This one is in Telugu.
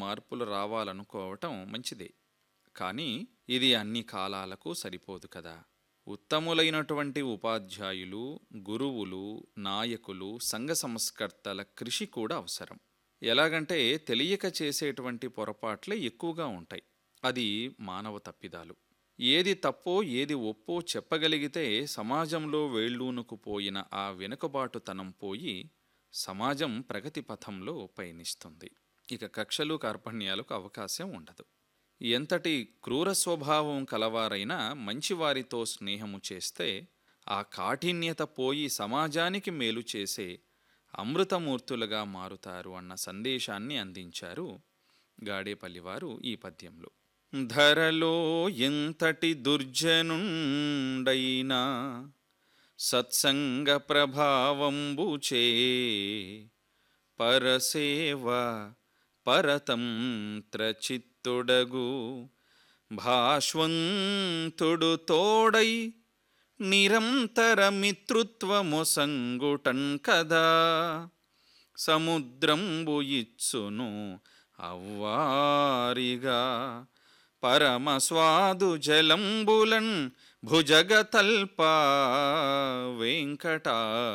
మార్పులు రావాలనుకోవటం మంచిదే కానీ ఇది అన్ని కాలాలకు సరిపోదు కదా ఉత్తములైనటువంటి ఉపాధ్యాయులు గురువులు నాయకులు సంఘ సంస్కర్తల కృషి కూడా అవసరం ఎలాగంటే తెలియక చేసేటువంటి పొరపాట్లే ఎక్కువగా ఉంటాయి అది మానవ తప్పిదాలు ఏది తప్పో ఏది ఒప్పో చెప్పగలిగితే సమాజంలో వేళ్ళూనుకుపోయిన ఆ వెనుకబాటుతనం పోయి సమాజం ప్రగతి పథంలో పయనిస్తుంది ఇక కక్షలు కార్పణ్యాలకు అవకాశం ఉండదు ఎంతటి క్రూర స్వభావం కలవారైనా మంచివారితో స్నేహము చేస్తే ఆ కాఠిన్యత పోయి సమాజానికి మేలు చేసే అమృతమూర్తులుగా మారుతారు అన్న సందేశాన్ని అందించారు గాడేపల్లివారు ఈ పద్యంలో ధరలో ఎంతటి దుర్జనుండైనా సత్సంగ ప్రభావంబుచే పరసేవ పరతంత్ర చిత్తుడగు భాష్వంతుడు తోడై నిరంతర మిత్రుత్వమొసంగుటన్ కదా సముద్రంబు ఇచ్చును అవ్వారిగా పరమ స్వాదు జలంబులన్ భుజగతల్ప వెంకటా